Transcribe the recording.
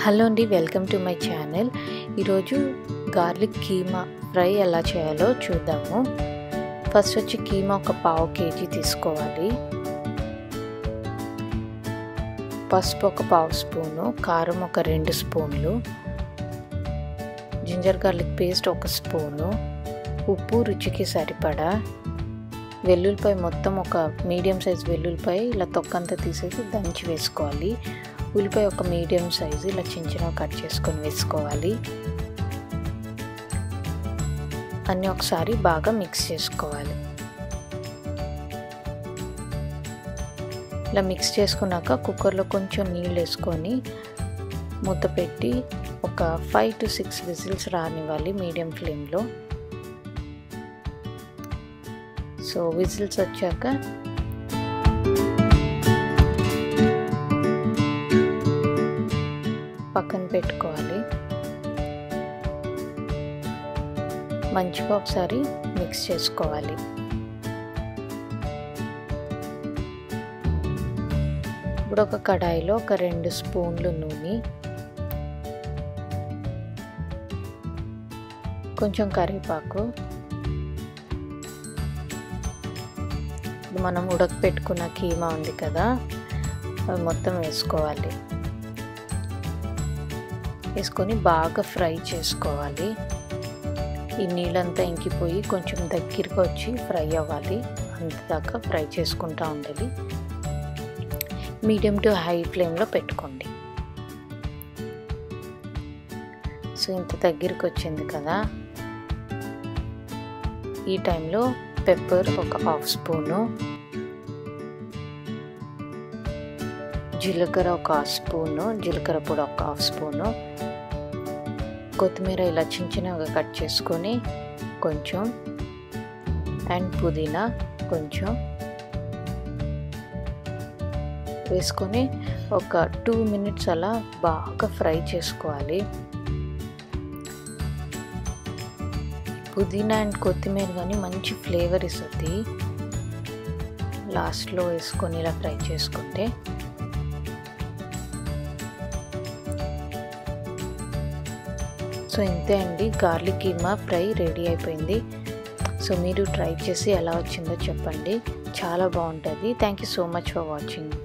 hello అండి welcome to my channel ఈరోజు garlic keema fry ఎలా చేయాలో చూద్దాము ఫస్ట్ వచ్చి కీమా ఒక పావు కేజీ తీసుకోవాలి పసుపు ఒక పావు స్పూను కారం ఒక రెండు స్పూన్లు జింజర్ గార్లిక్ పేస్ట్ ఒక స్పూను ఉప్పు రుచికి సరిపడా వెల్లుల్లిపాయ మొత్తం ఒక మీడియం సైజ్ వెల్లుల్లిపాయ ఇలా తొక్కంతా తీసేసి దంచి వేసుకోవాలి ఉల్లిపాయ ఒక మీడియం సైజు ఇలా చిన్న చిన్న కట్ చేసుకొని వేసుకోవాలి అన్నీ ఒకసారి బాగా మిక్స్ చేసుకోవాలి ఇలా మిక్స్ చేసుకున్నాక కుక్కర్లో కొంచెం నీళ్ళు వేసుకొని మూత పెట్టి ఒక ఫైవ్ టు సిక్స్ విజిల్స్ రానివ్వాలి మీడియం ఫ్లేమ్లో సో విజిల్స్ వచ్చాక పక్కన పెట్టుకోవాలి మంచిగా ఒకసారి మిక్స్ చేసుకోవాలి ఇప్పుడు ఒక కడాయిలో ఒక రెండు స్పూన్లు నూనె కొంచెం కరివేపాకు మనం ఉడకపెట్టుకున్న కీమా ఉంది కదా అవి మొత్తం వేసుకోవాలి వేసుకొని బాగా ఫ్రై చేసుకోవాలి ఈ నీళ్ళంతా ఇంకిపోయి కొంచెం దగ్గరికి వచ్చి ఫ్రై అవ్వాలి అంతదాకా ఫ్రై చేసుకుంటూ ఉండాలి మీడియం టు హై ఫ్లేమ్లో పెట్టుకోండి సో ఇంత దగ్గరికి వచ్చింది కదా ఈ టైంలో పెప్పర్ ఒక హాఫ్ స్పూను జీలకర్ర ఒక హాఫ్ స్పూను జీలకర్ర పొడి ఒక హాఫ్ స్పూను కొత్తిమీర ఇలా చిన్న చిన్నగా కట్ చేసుకొని కొంచెం అండ్ పుదీనా కొంచెం వేసుకొని ఒక టూ మినిట్స్ అలా బాగా ఫ్రై చేసుకోవాలి పుదీనా అండ్ కొత్తిమీర కానీ మంచి ఫ్లేవర్ ఇస్తుంది లాస్ట్లో వేసుకొని ఇలా ఫ్రై చేసుకుంటే సో ఇంతే అండి గార్లిక్ కీమా ఫ్రై రెడీ అయిపోయింది సో మీరు ట్రై చేసి ఎలా వచ్చిందో చెప్పండి చాలా బాగుంటుంది thank you so much for watching